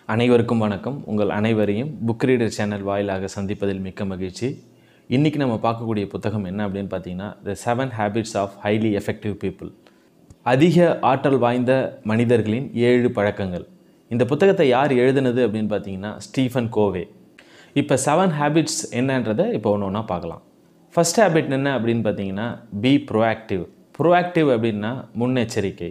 அனைவருக்கும் வணக்கம் உங்கள் அனைவரையும் புக் ரீடர் சேனல் வாயிலாக சந்திப்பதில் மிக்க மகிழ்ச்சி இன்றைக்கி நம்ம பார்க்கக்கூடிய புத்தகம் என்ன அப்படின்னு பார்த்தீங்கன்னா the seven habits of highly effective people அதிக ஆற்றல் வாய்ந்த மனிதர்களின் ஏழு பழக்கங்கள் இந்த புத்தகத்தை யார் எழுதுனது அப்படின்னு பார்த்தீங்கன்னா ஸ்டீஃபன் கோவே இப்போ செவன் ஹேபிட்ஸ் என்னன்றதை இப்போ ஒன்று ஒன்றா பார்க்கலாம் ஃபஸ்ட் ஹேபிட் என்ன அப்படின்னு பார்த்தீங்கன்னா பி ப்ரோஆக்டிவ் ப்ரோஆக்டிவ் அப்படின்னா முன்னெச்சரிக்கை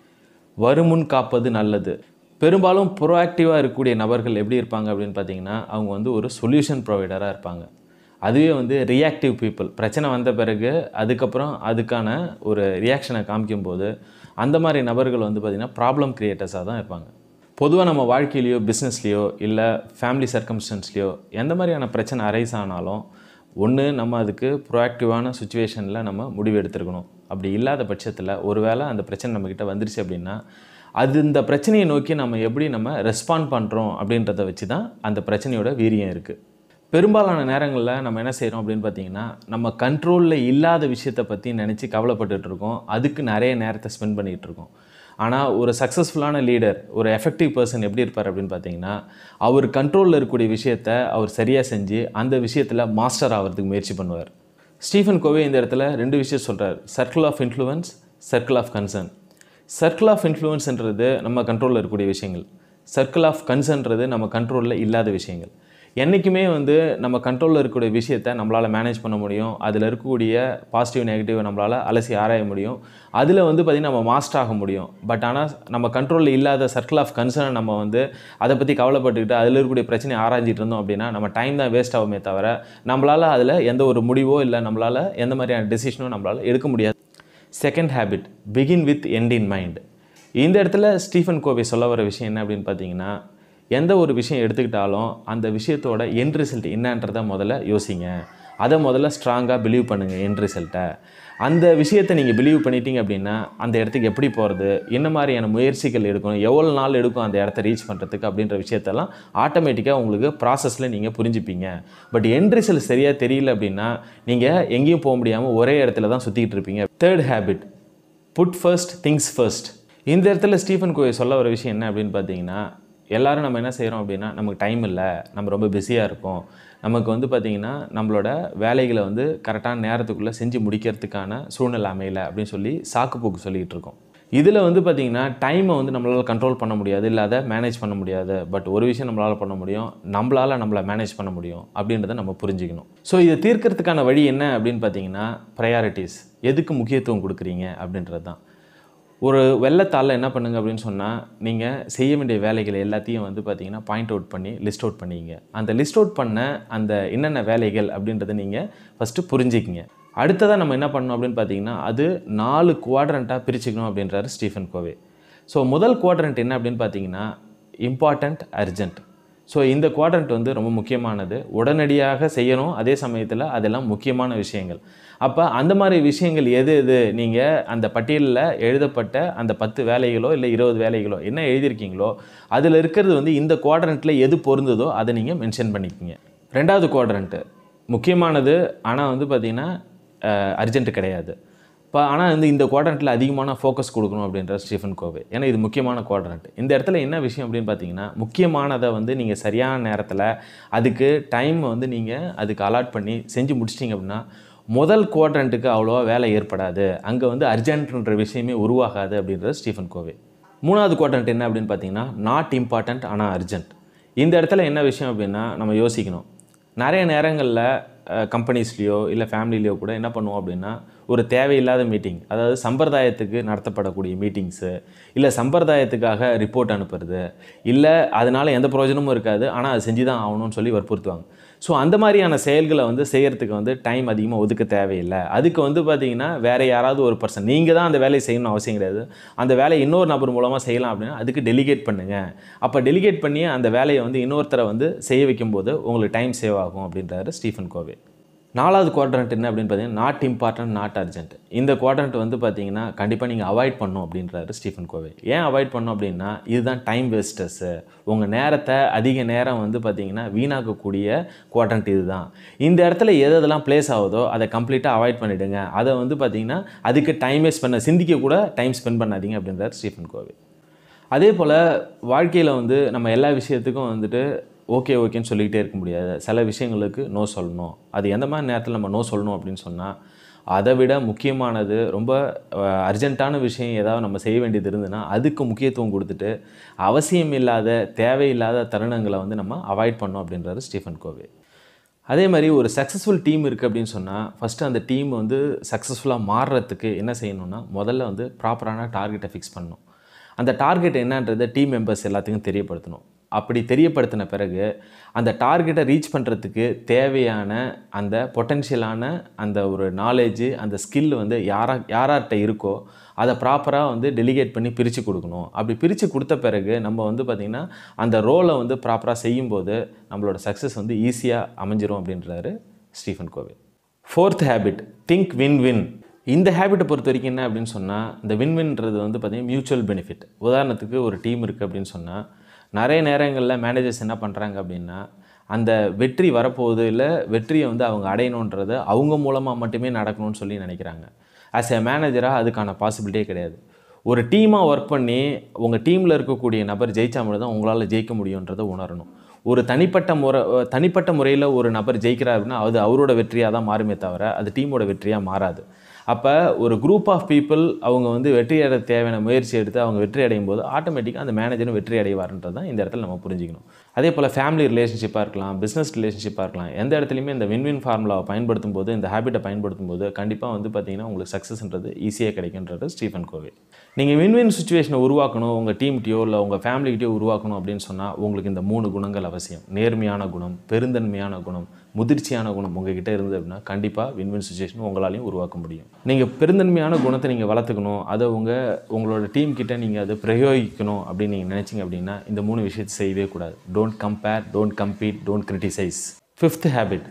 வருமுன் காப்பது நல்லது பெரும்பாலும் ப்ரோஆக்டிவாக இருக்கக்கூடிய நபர்கள் எப்படி இருப்பாங்க அப்படின்னு பார்த்தீங்கன்னா அவங்க வந்து ஒரு சொல்யூஷன் ப்ரொவைடராக இருப்பாங்க அதுவே வந்து ரியாக்டிவ் பீப்புள் பிரச்சனை வந்த பிறகு அதுக்கப்புறம் அதுக்கான ஒரு ரியாக்ஷனை காமிக்கும்போது அந்த மாதிரி நபர்கள் வந்து பார்த்திங்கன்னா ப்ராப்ளம் க்ரியேட்டர்ஸாக தான் இருப்பாங்க பொதுவாக நம்ம வாழ்க்கையிலையோ பிஸ்னஸ்லேயோ இல்லை ஃபேமிலி சர்க்கம்ஸ்டன்ஸ்லையோ எந்த மாதிரியான பிரச்சனை அரைஸ் ஆனாலும் ஒன்று நம்ம அதுக்கு ப்ரோஆக்டிவான சுச்சுவேஷனில் நம்ம முடிவு எடுத்துருக்கணும் அப்படி இல்லாத பட்சத்தில் ஒருவேளை அந்த பிரச்சனை நம்மக்கிட்ட வந்துருச்சு அப்படின்னா அது இந்த பிரச்சனையை நோக்கி நம்ம எப்படி நம்ம ரெஸ்பாண்ட் பண்ணுறோம் அப்படின்றத வச்சு தான் அந்த பிரச்சனையோட வீரியம் இருக்குது பெரும்பாலான நேரங்களில் நம்ம என்ன செய்கிறோம் அப்படின்னு பார்த்தீங்கன்னா நம்ம கண்ட்ரோலில் இல்லாத விஷயத்தை பற்றி நினச்சி கவலைப்பட்டுட்டு இருக்கோம் அதுக்கு நிறைய நேரத்தை ஸ்பெண்ட் பண்ணிகிட்டு இருக்கோம் ஆனால் ஒரு சக்ஸஸ்ஃபுல்லான லீடர் ஒரு எஃபெக்டிவ் பர்சன் எப்படி இருப்பார் அப்படின்னு பார்த்தீங்கன்னா அவர் கண்ட்ரோலில் இருக்கக்கூடிய விஷயத்த அவர் சரியாக செஞ்சு அந்த விஷயத்தில் மாஸ்டர் ஆகிறதுக்கு முயற்சி பண்ணுவார் ஸ்டீஃபன் கோவே இந்த இடத்துல ரெண்டு விஷயம் சொல்கிறார் circle of influence circle of concern circle of இன்ஃப்ளூயன்ஸ்ன்றது நம்ம கண்ட்ரோலில் இருக்கக்கூடிய விஷயங்கள் சர்க்கிள் ஆஃப் கன்சர்ன்றது நம்ம கண்ட்ரோலில் இல்லாத விஷயங்கள் என்றைக்குமே வந்து நம்ம கண்ட்ரோலில் இருக்கக்கூடிய விஷயத்தை நம்மளால் மேனேஜ் பண்ண முடியும் அதில் இருக்கக்கூடிய பாசிட்டிவ் நெகட்டிவ் நம்மளால் அலசி ஆராய முடியும் அதில் வந்து பார்த்திங்கன்னா நம்ம மாஸ்டர் ஆக முடியும் பட் ஆனால் நம்ம கண்ட்ரோலில் இல்லாத சர்க்கிள் ஆஃப் கன்சர்ன் நம்ம வந்து அதை பற்றி கவலைப்பட்டுக்கிட்டு அதில் இருக்கக்கூடிய பிரச்சனையை ஆராய்ஞ்சிட்டு இருந்தோம் அப்படின்னா நம்ம டைம் தான் வேஸ்ட் ஆகுமே தவிர நம்மளால் அதில் எந்த ஒரு முடிவோ இல்லை நம்மளால் எந்த மாதிரியான டெசிஷனோ நம்மளால் எடுக்க முடியாது second habit begin with end in mind இந்த இடத்துல ஸ்டீஃபன் கோவே சொல்ல வர விஷயம் என்ன அப்படின்னு பார்த்தீங்கன்னா எந்த ஒரு விஷயம் எடுத்துக்கிட்டாலும் அந்த விஷயத்தோட எண்ட் ரிசல்ட் என்னன்றதை முதல்ல யோசிங்க அதை முதல்ல ஸ்ட்ராங்காக பிலீவ் பண்ணுங்கள் எண்ட் ரிசல்ட்டை அந்த விஷயத்தை நீங்கள் பிலீவ் பண்ணிட்டீங்க அப்படின்னா அந்த இடத்துக்கு எப்படி போகிறது என்ன மாதிரியான முயற்சிகள் எடுக்கணும் எவ்வளோ நாள் எடுக்கும் அந்த இடத்த ரீச் பண்ணுறதுக்கு அப்படின்ற விஷயத்தெல்லாம் ஆட்டோமேட்டிக்காக உங்களுக்கு ப்ராசஸில் நீங்கள் புரிஞ்சுப்பீங்க பட் எண்ட் ரிசல்ட் சரியாக தெரியல அப்படின்னா நீங்கள் எங்கேயும் போக முடியாமல் ஒரே இடத்துல தான் சுற்றிக்கிட்டு இருப்பீங்க third habit put first things first இந்த இடத்துல ஸ்டீஃபன் கோயை சொல்ல வர விஷயம் என்ன அப்படின்னு பார்த்தீங்கன்னா எல்லாரும் நம்ம என்ன செய்கிறோம் அப்படின்னா நமக்கு டைம் இல்லை நம்ம ரொம்ப பிஸியாக இருக்கோம் நமக்கு வந்து பார்த்திங்கன்னா நம்மளோட வேலைகளை வந்து கரெக்டான நேரத்துக்குள்ளே செஞ்சு முடிக்கிறதுக்கான சூழ்நிலை அமையலை அப்படின்னு சொல்லி சாக்கு போக்கு சொல்லிகிட்டு இருக்கோம் இதில் வந்து பார்த்திங்கன்னா டைமை வந்து நம்மளால் கண்ட்ரோல் பண்ண முடியாது இல்லை அதை மேனேஜ் பண்ண முடியாது பட் ஒரு விஷயம் நம்மளால் பண்ண முடியும் நம்மளால் நம்மளை மேனேஜ் பண்ண முடியும் அப்படின்றத நம்ம புரிஞ்சுக்கணும் ஸோ இதை தீர்க்கறதுக்கான வழி என்ன அப்படின்னு பார்த்தீங்கன்னா ப்ரையாரிட்டிஸ் எதுக்கு முக்கியத்துவம் கொடுக்குறீங்க அப்படின்றது தான் ஒரு வெள்ளத்தாளில் என்ன பண்ணுங்க அப்படின்னு சொன்னால் நீங்கள் செய்ய வேண்டிய வேலைகள் எல்லாத்தையும் வந்து பார்த்தீங்கன்னா பாயிண்ட் அவுட் பண்ணி லிஸ்ட் அவுட் பண்ணிங்க அந்த லிஸ்ட் அவுட் பண்ண அந்த என்னென்ன வேலைகள் அப்படின்றத நீங்கள் ஃபஸ்ட்டு புரிஞ்சிக்கிங்க அடுத்ததாக நம்ம என்ன பண்ணணும் அப்படின்னு பார்த்தீங்கன்னா அது நாலு குவாட்ரண்ட்டாக பிரிச்சுக்கணும் அப்படின்றாரு ஸ்டீஃபன் கோவே ஸோ முதல் குவாட்ரண்ட் என்ன அப்படின்னு பார்த்தீங்கன்னா இம்பார்ட்டண்ட் அர்ஜென்ட் ஸோ இந்த குவாட்ரண்ட் வந்து ரொம்ப முக்கியமானது உடனடியாக செய்யணும் அதே சமயத்தில் அதெல்லாம் முக்கியமான விஷயங்கள் அப்போ அந்த மாதிரி விஷயங்கள் எது எது நீங்கள் அந்த பட்டியலில் எழுதப்பட்ட அந்த பத்து வேலைகளோ இல்லை இருபது வேலைகளோ என்ன எழுதியிருக்கீங்களோ அதில் இருக்கிறது வந்து இந்த குவாட்ரண்ட்டில் எது பொருந்ததோ அதை நீங்கள் மென்ஷன் பண்ணிக்கோங்க ரெண்டாவது குவாட்ரண்ட்டு முக்கியமானது ஆனால் வந்து பார்த்திங்கன்னா அர்ஜென்ட் கிடையாது இப்போ ஆனால் வந்து இந்த குவாட்ரண்ட்டில் அதிகமான ஃபோக்கஸ் கொடுக்கணும் அப்படின்ற ஸ்டீஃபன் கோவே ஏன்னா இது முக்கியமான குவாட்ரண்ட் இந்த இடத்துல என்ன விஷயம் அப்படின்னு பார்த்தீங்கன்னா முக்கியமானதை வந்து நீங்கள் சரியான நேரத்தில் அதுக்கு டைம் வந்து நீங்கள் அதுக்கு அலாட் பண்ணி செஞ்சு முடிச்சிட்டிங்க அப்படின்னா முதல் குவாட்ரண்ட்டுக்கு அவ்வளோவா வேலை ஏற்படாது அங்கே வந்து அர்ஜென்ட்ன்ற விஷயமே உருவாகாது அப்படின்றது ஸ்டீஃபன் கோவே மூணாவது குவாட்ரண்ட் என்ன அப்படின்னு பார்த்தீங்கன்னா நாட் இம்பார்ட்டண்ட் ஆனால் அர்ஜென்ட் இந்த இடத்துல என்ன விஷயம் அப்படின்னா நம்ம யோசிக்கணும் நிறைய நேரங்களில் கம்பெனிஸ்லேயோ இல்லை ஃபேமிலிலேயோ கூட என்ன பண்ணுவோம் அப்படின்னா ஒரு தேவையில்லாத மீட்டிங் அதாவது சம்பிரதாயத்துக்கு நடத்தப்படக்கூடிய மீட்டிங்ஸு இல்லை சம்பிரதாயத்துக்காக ரிப்போர்ட் அனுப்புறது இல்லை அதனால் எந்த பிரயோஜனமும் இருக்காது ஆனால் அது செஞ்சு தான் ஆகணும்னு சொல்லி வற்புறுத்துவாங்க ஸோ அந்த மாதிரியான செயல்களை வந்து செய்கிறதுக்கு வந்து டைம் அதிகமாக ஒதுக்க தேவையில்லை அதுக்கு வந்து பார்த்திங்கன்னா வேறு யாராவது ஒரு பர்சன் நீங்கள் தான் அந்த வேலையை செய்யணும் அவசியம் கிடையாது அந்த வேலையை இன்னொரு நபர் மூலமாக செய்யலாம் அப்படின்னா அதுக்கு டெலிகேட் பண்ணுங்கள் அப்போ டெலிகேட் பண்ணி அந்த வேலையை வந்து இன்னொருத்தரை வந்து செய்ய வைக்கும்போது உங்களுக்கு டைம் சேவ் ஆகும் அப்படின்றாரு ஸ்டீஃபன் கோவே நாலாவது குவாட்ரண்ட் என்ன அப்படின்னு பார்த்தீங்கன்னா நாட் இம்பார்ட்டன்ட் நாட் அர்ஜென்ட் இந்த குவாட்ரண்ட் வந்து பார்த்தீங்கன்னா கண்டிப்பாக நீங்கள் அவாய்ட் பண்ணும் அப்படின்றாரு ஸ்டீஃபன் கோவே ஏன் அவாய்ட் பண்ணும் அப்படின்னா இதுதான் டைம் வேஸ்டர்ஸு உங்கள் நேரத்தை அதிக நேரம் வந்து பார்த்தீங்கன்னா வீணாக்கக்கூடிய குவாட்ரண்ட் இதுதான் இந்த இடத்துல எது எதெல்லாம் ப்ளேஸ் ஆகுதோ அதை கம்ப்ளீட்டாக அவாய்ட் பண்ணிவிடுங்க அதை வந்து பார்த்தீங்கன்னா அதுக்கு டைமே ஸ்பெண்ட் சிந்திக்க கூட டைம் ஸ்பெண்ட் பண்ணாதீங்க அப்படின்றாரு ஸ்டீஃபன் கோவே அதே போல் வாழ்க்கையில் வந்து நம்ம எல்லா விஷயத்துக்கும் வந்துட்டு ஓகே ஓகேன்னு சொல்லிக்கிட்டே இருக்க முடியாது சில விஷயங்களுக்கு நோ சொல்லணும் அது எந்த மாதிரி நேரத்தில் நம்ம நோ சொல்லணும் அப்படின்னு சொன்னால் அதை விட முக்கியமானது ரொம்ப அர்ஜென்ட்டான விஷயம் ஏதாவது நம்ம செய்ய வேண்டியது இருந்ததுன்னா அதுக்கு முக்கியத்துவம் கொடுத்துட்டு அவசியம் இல்லாத தேவையில்லாத தருணங்களை வந்து நம்ம அவாய்ட் பண்ணோம் அப்படின்றாரு ஸ்டீஃபன் கோவே அதே மாதிரி ஒரு சக்ஸஸ்ஃபுல் டீம் இருக்குது அப்படின்னு சொன்னால் ஃபஸ்ட்டு அந்த டீம் வந்து சக்ஸஸ்ஃபுல்லாக மாறுறதுக்கு என்ன செய்யணும்னா முதல்ல வந்து ப்ராப்பரான டார்கெட்டை ஃபிக்ஸ் பண்ணணும் அந்த டார்கெட் என்னன்றதை டீம் மெம்பர்ஸ் எல்லாத்துக்கும் தெரியப்படுத்தணும் அப்படி தெரியப்படுத்தின பிறகு அந்த டார்கெட்டை ரீச் பண்ணுறதுக்கு தேவையான அந்த பொட்டென்ஷியலான அந்த ஒரு நாலேஜு அந்த ஸ்கில் வந்து யாரா யார்கிட்ட இருக்கோ அதை ப்ராப்பராக வந்து டெலிகேட் பண்ணி பிரித்து கொடுக்கணும் அப்படி பிரித்து கொடுத்த பிறகு நம்ம வந்து பார்த்திங்கன்னா அந்த ரோலை வந்து ப்ராப்பராக செய்யும்போது நம்மளோட சக்ஸஸ் வந்து ஈஸியாக அமைஞ்சிரும் அப்படின்றாரு Stephen Covey fourth habit think win win இந்த ஹேபிட்டை பொறுத்த வரைக்கும் என்ன அப்படின்னு சொன்னால் இந்த வின் வின்றது வந்து பார்த்திங்கன்னா மியூச்சுவல் பெனிஃபிட் உதாரணத்துக்கு ஒரு டீம் இருக்குது அப்படின்னு சொன்னால் நிறைய நேரங்களில் மேனேஜர்ஸ் என்ன பண்ணுறாங்க அப்படின்னா அந்த வெற்றி வரப்போகுது இல்லை வெற்றியை வந்து அவங்க அடையணுன்றது அவங்க மூலமாக மட்டுமே நடக்கணும்னு சொல்லி நினைக்கிறாங்க ஆஸ் எ மேனேஜராக அதுக்கான பாசிபிலிட்டியே கிடையாது ஒரு டீமாக ஒர்க் பண்ணி உங்கள் டீமில் இருக்கக்கூடிய நபர் ஜெயிச்சா மட்டும் தான் உங்களால் ஜெயிக்க முடியுன்றதை உணரணும் ஒரு தனிப்பட்ட முறை தனிப்பட்ட முறையில் ஒரு நபர் ஜெயிக்கிறார் அப்படின்னா அது அவரோட வெற்றியாக தான் மாறுமே தவிர அது டீமோட வெற்றியாக மாறாது அப்போ ஒரு குரூப் ஆஃப் பீப்புள் அவங்க வந்து வெற்றி அடைய தேவையான முயற்சி எடுத்து அவங்க வெற்றி அடையும் போது ஆட்டோமேட்டிக்காக அந்த மேனேஜரும் வெற்றி அடைவார்ன்றது தான் இந்த இடத்துல நம்ம புரிஞ்சுக்கணும் அதே போல் ஃபேமிலி ரிலேஷன்ஷிப்பாக இருக்கலாம் பிஸ்னஸ் ரிலேஷன்ஷிப்பாக இருக்கலாம் எந்த இடத்துலையுமே இந்த வின்-வின் ஃபார்முலாவை பயன்படுத்தும் போது இந்த ஹேபிட்டை பயன்படுத்தும் போது கண்டிப்பாக வந்து பார்த்தீங்கன்னா உங்களுக்கு சக்ஸஸ்ன்றது ஈஸியாக கிடைக்குன்றது ஸ்டீஃபன் கோவே நீங்கள் வின்-வின் சுச்சுவேஷனை உருவாக்கணும் உங்கள் டீம்கிட்டயோ இல்லை உங்கள் ஃபேமிலிக்கிட்டயோ உருவாக்கணும் அப்படின்னு சொன்னால் உங்களுக்கு இந்த மூணு குணங்கள் அவசியம் நேர்மையான குணம் பெருந்தன்மையான குணம் முதிர்ச்சியான குணம் உங்ககிட்ட இருந்தது அப்படின்னா கண்டிப்பாக வின்-வின் சுச்சுவேஷன் உங்களாலையும் உருவாக்க முடியும் நீங்கள் பெருந்தன்மையான குணத்தை நீங்கள் வளர்த்துக்கணும் அதை உங்கள் உங்களோட டீம் கிட்ட நீங்கள் அதை பிரயோகிக்கணும் அப்படின்னு நீங்கள் நினச்சிங்க அப்படின்னா இந்த மூணு விஷயத்தை செய்யவே கூடாது don't compare don't compete don't criticise fifth habit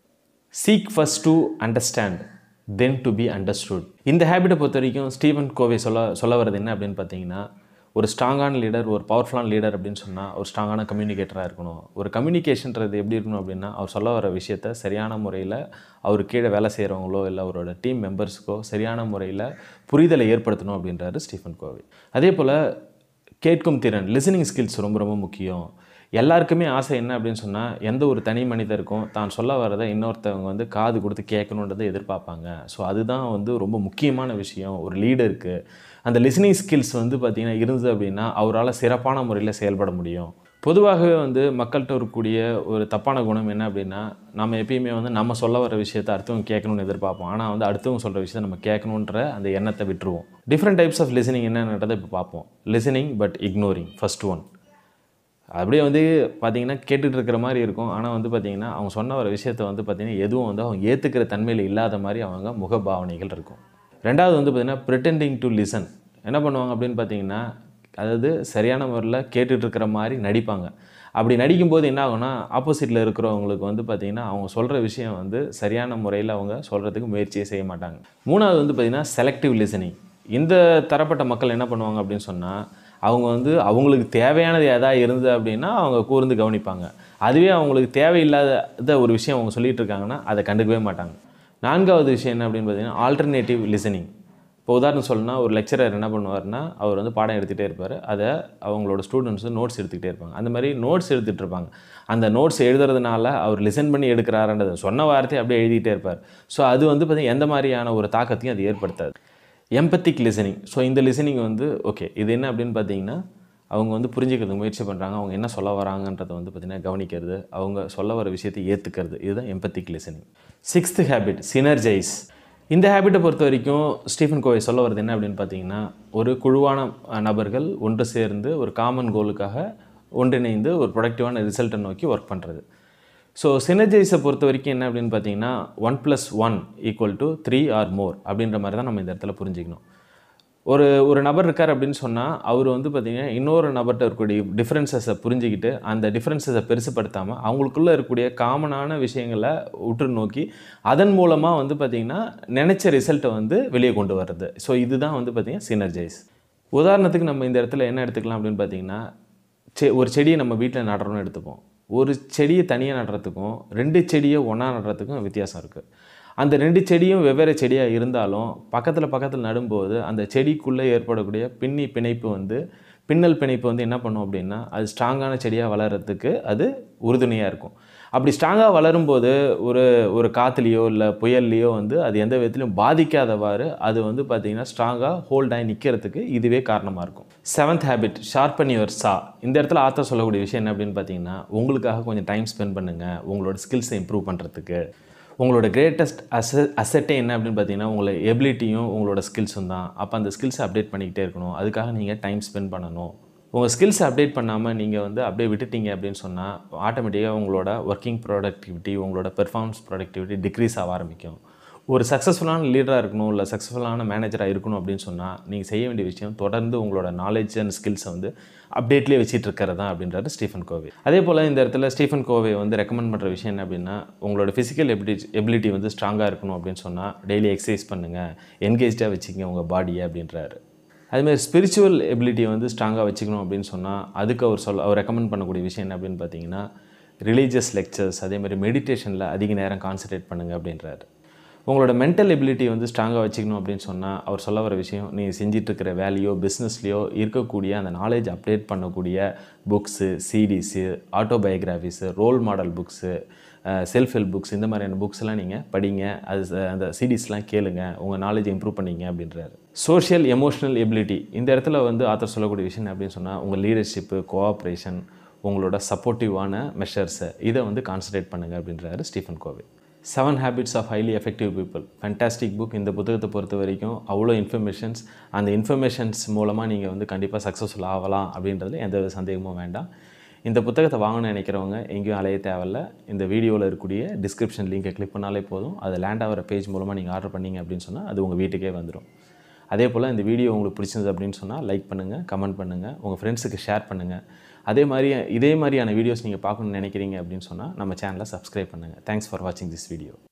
seek first to understand then to be understood இந்த ஹேபிட்டை பொறுத்த வரைக்கும் ஸ்டீவன் கோவே சொல்ல சொல்ல வர்றது என்ன அப்படின்னு பார்த்தீங்கன்னா ஒரு ஸ்ட்ராங்கான லீடர் ஒரு பவர்ஃபுல்லான லீடர் அப்படின்னு சொன்னால் ஒரு ஸ்ட்ராங்கான கம்யூனிகேட்டராக இருக்கணும் ஒரு கம்யூனிகேஷன்றது எப்படி இருக்கணும் அப்படின்னா அவர் சொல்ல வர விஷயத்த சரியான முறையில் அவர் கீழே வேலை செய்கிறவங்களோ இல்லை அவரோட டீம் மெம்பர்ஸுக்கோ சரியான முறையில் புரிதலை ஏற்படுத்தணும் அப்படின்றாரு ஸ்டீஃபன் கோவே அதே போல் கேட்கும் திறன் லிசனிங் ஸ்கில்ஸ் ரொம்ப ரொம்ப முக்கியம் எல்லாருக்குமே ஆசை என்ன அப்படின்னு சொன்னால் எந்த ஒரு தனி மனிதருக்கும் தான் சொல்ல வரதை இன்னொருத்தவங்க வந்து காது கொடுத்து கேட்கணுன்றதை எதிர்பார்ப்பாங்க ஸோ அதுதான் வந்து ரொம்ப முக்கியமான விஷயம் ஒரு லீடருக்கு அந்த லிசனிங் ஸ்கில்ஸ் வந்து பார்த்திங்கன்னா இருந்தது அப்படின்னா அவரால் சிறப்பான முறையில் செயல்பட முடியும் பொதுவாகவே வந்து மக்கள்கிட்ட இருக்கக்கூடிய ஒரு தப்பான குணம் என்ன அப்படின்னா நம்ம எப்பயுமே வந்து நம்ம சொல்ல வர விஷயத்தை அடுத்தவங்க கேட்கணும்னு எதிர்பார்ப்போம் ஆனால் வந்து அடுத்தவங்க சொல்கிற விஷயத்தை நம்ம கேட்கணுன்ற அந்த எண்ணத்தை விட்டுருவோம் டிஃப்ரெண்ட் டைப்ஸ் ஆஃப் லிசனிங் என்னன்றதை இப்போ பார்ப்போம் listening but ignoring first one அப்படியே வந்து பார்த்தீங்கன்னா கேட்டுட்டு இருக்கிற மாதிரி இருக்கும் ஆனால் வந்து பார்த்தீங்கன்னா அவங்க சொன்ன ஒரு விஷயத்த வந்து பார்த்தீங்கன்னா எதுவும் வந்து அவங்க ஏற்றுக்கிற தன்மையில் இல்லாத மாதிரி அவங்க முகபாவனைகள் இருக்கும் ரெண்டாவது வந்து பார்த்தீங்கன்னா ப்ரிட்டெண்டிங் டு லிசன் என்ன பண்ணுவாங்க அப்படின்னு பார்த்தீங்கன்னா அதாவது சரியான முறையில் கேட்டுட்டு இருக்கிற மாதிரி நடிப்பாங்க அப்படி நடிக்கும்போது என்ன ஆகும்னா ஆப்போசிட்டில் இருக்கிறவங்களுக்கு வந்து பார்த்திங்கன்னா அவங்க சொல்கிற விஷயம் வந்து சரியான முறையில் அவங்க சொல்கிறதுக்கு முயற்சியே செய்ய மாட்டாங்க மூணாவது வந்து பார்த்திங்கன்னா செலக்டிவ் லிசனிங் இந்த தரப்பட்ட மக்கள் என்ன பண்ணுவாங்க அப்படின்னு சொன்னால் அவங்க வந்து அவங்களுக்கு தேவையானது எதாவது இருந்தது அப்படின்னா அவங்க கூர்ந்து கவனிப்பாங்க அதுவே அவங்களுக்கு தேவையில்லாத ஒரு விஷயம் அவங்க சொல்லிட்டு இருக்காங்கன்னா அதை கண்டுக்கவே மாட்டாங்க நான்காவது விஷயம் என்ன அப்படின்னு பார்த்தீங்கன்னா ஆல்டர்னேட்டிவ் லிசனிங் இப்போ உதாரணம் சொல்லணும்னா ஒரு லெக்சரர் என்ன பண்ணுவார்னா அவர் வந்து பாடம் எடுத்துகிட்டே இருப்பார் அதை அவங்களோட ஸ்டூடெண்ட்ஸ் வந்து நோட்ஸ் எடுத்துக்கிட்டே இருப்பாங்க அந்த மாதிரி நோட்ஸ் எடுத்துகிட்டு இருப்பாங்க அந்த நோட்ஸ் எழுதுறதுனால அவர் லிசன் பண்ணி எடுக்கிறாருன்றது சொன்ன வார்த்தையை அப்படியே எழுதிட்டே இருப்பார் ஸோ அது வந்து பார்த்திங்கன்னா எந்த மாதிரியான ஒரு தாக்கத்தையும் அது ஏற்படுத்தாது எம்பத்திக் லிசனிங் ஸோ இந்த லிசனிங் வந்து ஓகே இது என்ன அப்படின்னு பார்த்தீங்கன்னா அவங்க வந்து புரிஞ்சுக்கிறதுக்கு முயற்சி பண்ணுறாங்க அவங்க என்ன சொல்ல வராங்கன்றதை வந்து பார்த்திங்கன்னா கவனிக்கிறது அவங்க சொல்ல வர விஷயத்தை ஏற்றுக்கிறது இதுதான் empathic listening sixth habit synergize இந்த ஹேபிட்டை பொறுத்த வரைக்கும் ஸ்டீஃபன் கோவை சொல்ல வருது என்ன அப்படின்னு பார்த்தீங்கன்னா ஒரு குழுவான அஹ், நபர்கள் ஒன்று சேர்ந்து ஒரு காமன் கோலுக்காக ஒன்றிணைந்து ஒரு ப்ரொடக்டிவான ரிசல்ட்டை நோக்கி ஒர்க் பண்ணுறது ஸோ சினர்ஜைஸை பொறுத்த வரைக்கும் என்ன அப்படின்னு பார்த்தீங்கன்னா one plus one equal to three or more அப்படின்ற மாதிரி தான் நம்ம இந்த இடத்துல புரிஞ்சுக்கணும் ஒரு ஒரு நபர் இருக்கார் அப்படின்னு சொன்னால் அவர் வந்து பார்த்திங்கன்னா இன்னொரு நபர்கிட்ட இருக்கக்கூடிய டிஃப்ரென்சஸை புரிஞ்சுக்கிட்டு அந்த டிஃப்ரென்சஸை பெருசுப்படுத்தாமல் அவங்களுக்குள்ளே இருக்கக்கூடிய காமனான விஷயங்களை உற்று நோக்கி அதன் மூலமாக வந்து பார்த்திங்கன்னா நினச்ச ரிசல்ட்டை வந்து வெளியே கொண்டு வர்றது ஸோ இதுதான் வந்து பார்த்திங்கன்னா சினர்ஜைஸ் உதாரணத்துக்கு நம்ம இந்த இடத்துல என்ன எடுத்துக்கலாம் அப்படின்னு பார்த்தீங்கன்னா செ ஒரு செடியை நம்ம வீட்டில் நடுறோம்னு எடுத்துப்போம் ஒரு செடியை தனியாக நடுறதுக்கும் ரெண்டு செடியை ஒன்றா நடுறதுக்கும் வித்தியாசம் இருக்குது அந்த ரெண்டு செடியும் வெவ்வேறு செடியாக இருந்தாலும் பக்கத்தில் பக்கத்தில் நடும்போது அந்த செடிக்குள்ளே ஏற்படக்கூடிய பின்னி பிணைப்பு வந்து பின்னல் பிணைப்பு வந்து என்ன பண்ணும் அப்படின்னா அது ஸ்ட்ராங்கான செடியாக வளர்கிறதுக்கு அது உறுதுணையாக இருக்கும் அப்படி ஸ்ட்ராங்காக வளரும்போது ஒரு ஒரு காற்றுலையோ இல்லை புயல்லையோ வந்து அது எந்த விதத்துலையும் பாதிக்காதவாறு அது வந்து பார்த்திங்கன்னா ஸ்ட்ராங்காக ஹோல்டாகி நிற்கிறதுக்கு இதுவே காரணமாக இருக்கும் செவன்த் ஹேபிட் ஷார்பன் யுவர் சா இந்த இடத்துல ஆத்தர் சொல்லக்கூடிய விஷயம் என்ன அப்படின்னு பார்த்தீங்கன்னா உங்களுக்காக கொஞ்சம் டைம் ஸ்பெண்ட் பண்ணுங்கள் உங்களோட ஸ்கில்ஸை இம்ப்ரூவ் பண்ணுறதுக்கு உங்களோட கிரேட்டஸ்ட் அச அசட்டே என்ன அப்படின்னு பார்த்தீங்கன்னா உங்களோட எபிலிட்டியும் உங்களோட ஸ்கில்ஸும் தான் அப்போ அந்த ஸ்கில்ஸை அப்டேட் பண்ணிக்கிட்டே இருக்கணும் அதுக்காக நீங்கள் டைம் ஸ்பெண்ட் பண்ணணும் உங்கள் ஸ்கில்ஸை அப்டேட் பண்ணாமல் நீங்கள் வந்து அப்படியே விட்டுட்டீங்க அப்படின்னு சொன்னால் ஆட்டோமேட்டிக்காக உங்களோட ஒர்க்கிங் ப்ரொடக்டிவிட்டி உங்களோட பெர்ஃபார்மன்ஸ் ப்ரொடக்டிவிட்டி டிக்ரீஸ் ஆக ஆரம்பிக்கும் ஒரு சக்ஸஸ்ஃபுல்லான லீடராக இருக்கணும் இல்லை சக்ஸஸ்ஃபுல்லான மேனேஜராக இருக்கணும் அப்படின்னு சொன்னால் நீங்கள் செய்ய வேண்டிய விஷயம் தொடர்ந்து உங்களோட நாலேஜ் அண்ட் ஸ்கில்ஸை வந்து அப்டேட்லேயே வச்சுட்டு இருக்கிறது தான் அப்படின்றது ஸ்டீஃபன் கோவே அதே போல் இந்த இடத்துல ஸ்டீஃபன் கோவே வந்து ரெக்கமெண்ட் பண்ணுற விஷயம் என்ன அப்படின்னா உங்களோட ஃபிசிக்கல் எபிலிட்டி எபிலிட்டி வந்து ஸ்ட்ராங்காக இருக்கணும் அப்படின்னு சொன்னால் டெய்லி எக்ஸசைஸ் பண்ணுங்கள் என்கேஜாக வச்சுக்கங்க உங்கள் பாடியை அப்படின்றாரு அதுமாதிரி ஸ்பிரிச்சுவல் எபிலிட்டியை வந்து ஸ்ட்ராங்காக வச்சுக்கணும் அப்படின்னு சொன்னால் அதுக்கு அவர் சொல்ல அவர் ரெக்கமெண்ட் பண்ணக்கூடிய விஷயம் என்ன அப்படின்னு பார்த்தீங்கன்னா ரிலீஜியஸ் லெக்சர்ஸ் அதே மாதிரி மெடிடேஷனில் அதிக நேரம் கான்சன்ட்ரேட் பண்ணுங்கள் அப்படின்றாரு உங்களோட மென்டல் எபிலிட்டி வந்து ஸ்ட்ராங்காக வச்சுக்கணும் அப்படின்னு சொன்னால் அவர் சொல்ல வர விஷயம் நீ செஞ்சிட்ருக்கிற வேலையோ பிஸ்னஸ்லையோ இருக்கக்கூடிய அந்த நாலேஜ் அப்டேட் பண்ணக்கூடிய books CDs autobiographies role model books self help books இந்த மாதிரியான புக்ஸ்லாம் நீங்கள் படிங்க அது ச- அந்த சிடிஸ்லாம் கேளுங்க உங்கள் நாலேஜ் இம்ப்ரூவ் பண்ணீங்க அப்படின்றாரு சோஷியல் எமோஷனல் எபிலிட்டி இந்த இடத்துல வந்து ஆத்தர் சொல்லக்கூடிய விஷயம் என்ன அப்படின்னு சொன்னால் உங்கள் லீடர்ஷிப்பு கோஆப்ரேஷன் உங்களோட சப்போர்ட்டிவான மெஷர்ஸை இதை வந்து கான்சன்ட்ரேட் பண்ணுங்கள் அப்படின்றாரு Stephen Covey seven habits of highly effective people fantastic book இந்த புத்தகத்தை பொறுத்த வரைக்கும் அவ்வளோ இன்ஃபர்மேஷன்ஸ் அந்த இன்ஃபர்மேஷன்ஸ் மூலமாக நீங்கள் வந்து கண்டிப்பாக சக்ஸஸ்ஃபுல் ஆகலாம் அப்படின்றதுல எந்த வித சந்தேகமும் வேண்டாம் இந்த புத்தகத்தை வாங்கணும்னு நினைக்கிறவங்க எங்கேயும் அலைய தேவையில்ல இந்த வீடியோவில் இருக்கக்கூடிய டிஸ்கிரிப்ஷன் லிங்கை கிளிக் பண்ணாலே போதும் அது லேண்ட் ஆகிற பேஜ் மூலமாக நீங்கள் ஆர்டர் பண்ணீங்க அப்படின்னு சொன்னால் அது உங்கள் வீட்டுக்கே வந்துடும் அதே போல் இந்த வீடியோ உங்களுக்கு பிடிச்சிருந்தது அப்படின்னு சொன்னால் லைக் பண்ணுங்கள் கமெண்ட் பண்ணுங்கள் உங்கள் ஃப்ரெண்ட்ஸுக்கு ஷேர் பண்ணுங்கள் அதே மாதிரி இதே மாதிரியான வீடியோஸ் நீங்கள் பார்க்கணும்னு நினைக்கிறீங்க அப்படின்னு சொன்னால் நம்ம சேனலை சப்ஸ்கிரைப் பண்ணுங்கள் தேங்க்ஸ் ஃபார் வாட்சிங் திஸ் வீடியோ